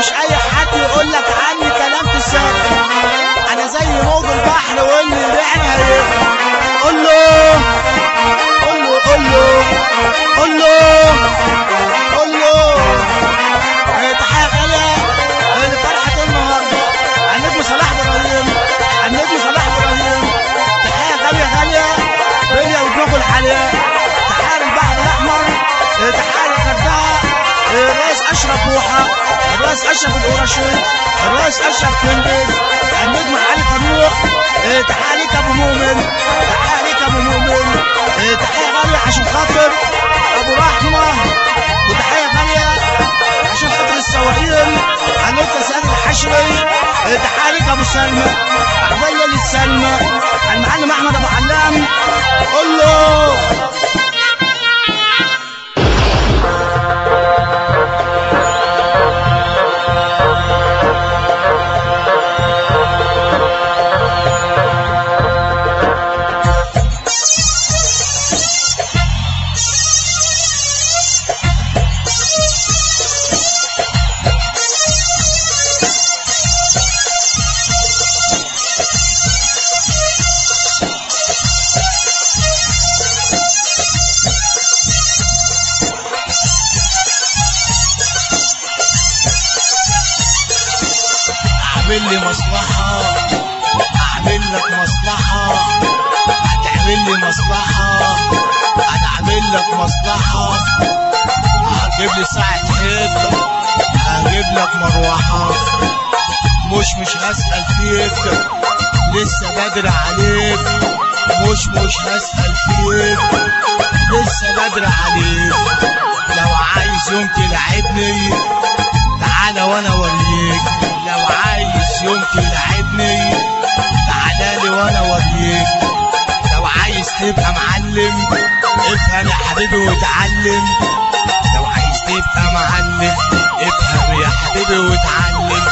مش اي حد يقول لك عني كلام تسافر انا زي موج البحر واللي ريحنا هيغرق قول له قول له قول له قول له قول له آه، تحية غالية آه، لفرحة النهاردة النجم صلاح ابراهيم النجم صلاح ابراهيم تحية غالية غالية بيا ودماغه الحالية تحية للبحر الأحمر آه، تحية للغردقة آه، الرئيس أشرف بوحة الرئيس أشرف القرشي الرئيس أشرف كندز النجم علي فاروق آه، تحية ليك يا أبو مؤمن تحية ليك يا أبو مؤمن آه، تحية غالية عشان خاطر أبو رحمة وتحية غالية عشان خاطر السواقين هنبقى سعد الحشري آه، تحية ليك يا أبو سلمى عبية للسلمى المعلم أحمد أبو علام قول له اعمل لي مصلحة اعمل لك مصلحة هتعمل لي مصلحة انا اعمل لك مصلحة هتجيب لي ساعة حيط هجيب لك مروحة مش مش هسأل فيك لسه بدري عليك مش مش هسأل فيك لسه بدري عليك لو عايز يوم تلعبني تعالى وانا اوريك لو عايز يوم تلعبني تعالى لي وانا اوريك لو عايز تبقى معلم افهم يا حبيبي واتعلم لو عايز تبقى معلم افهم يا حبيبي واتعلم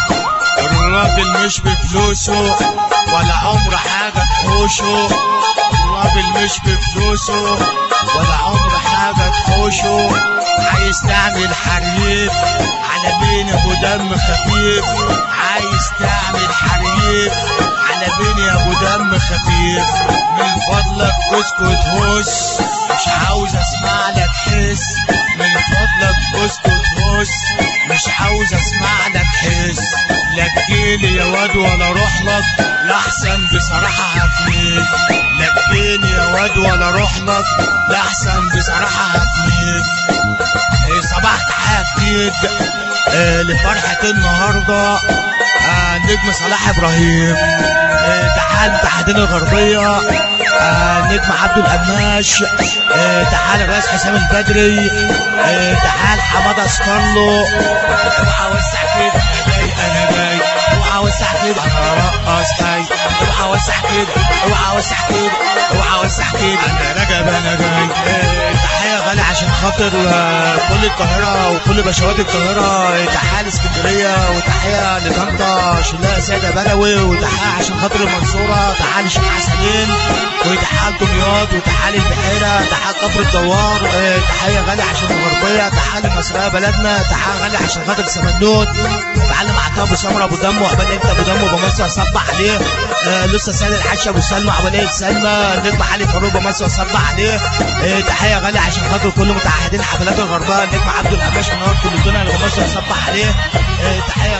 الراجل مش بفلوسه ولا عمر حاجة تحوشه الراجل مش بفلوسه ولا عمر حاجة تحوشه عايز تعمل حريف على بين ابو دم خفيف عايز تعمل حريف على بين يا ابو دم خفيف من فضلك اسكت هس مش عاوز اسمع لك حس من فضلك اسكت هس مش عاوز اسمع لك حس لا تجيلي يا واد ولا اروح لك لاحسن بصراحه هفنيك لا تجيلي يا واد ولا اروح لك لاحسن بصراحه هفنيك إيه صباح تحية جديد إيه لفرحة النهاردة آه نجم صلاح ابراهيم إيه تحال تحدين الغربية آه نجم عبد القماش إيه تحال الرئيس حسام البدري إيه تحال حمادة اسكارلو اوعى وسع كده انا جاي انا جاي اوعى وسع كده انا رقص جاي اوعى وسع كده اوعى وسع كده اوعى وسع كده انا راجب انا جاي إيه تحية غالية عشان خاطر آه، كل القاهرة وكل بشوات القاهرة تحية لاسكندرية وتحية لطنطا شلاء سيدة بدوي وتحية عشان خاطر المنصورة تحية لشيخ حسنين وتحية لدمياط وتحية للبحيرة تحية كفر الدوار آه، تحية غالية عشان الغربية تحية لمصرية بلدنا تحية غالية عشان خاطر سمنوت معلم عطا ابو سمرة ابو دم وعبال انت ابو دم وبمصر اصبح عليه آه، لسه سيد الحاج ابو سلمى عبالية سلمى نجم علي فاروق بمصر اصبح عليه آه، تحية غالية عشان خاطر كل متعهدين حفلات الغرباء نجم عبد القماش من كل الدنيا اللي بمصر اصبح عليه آه، تحية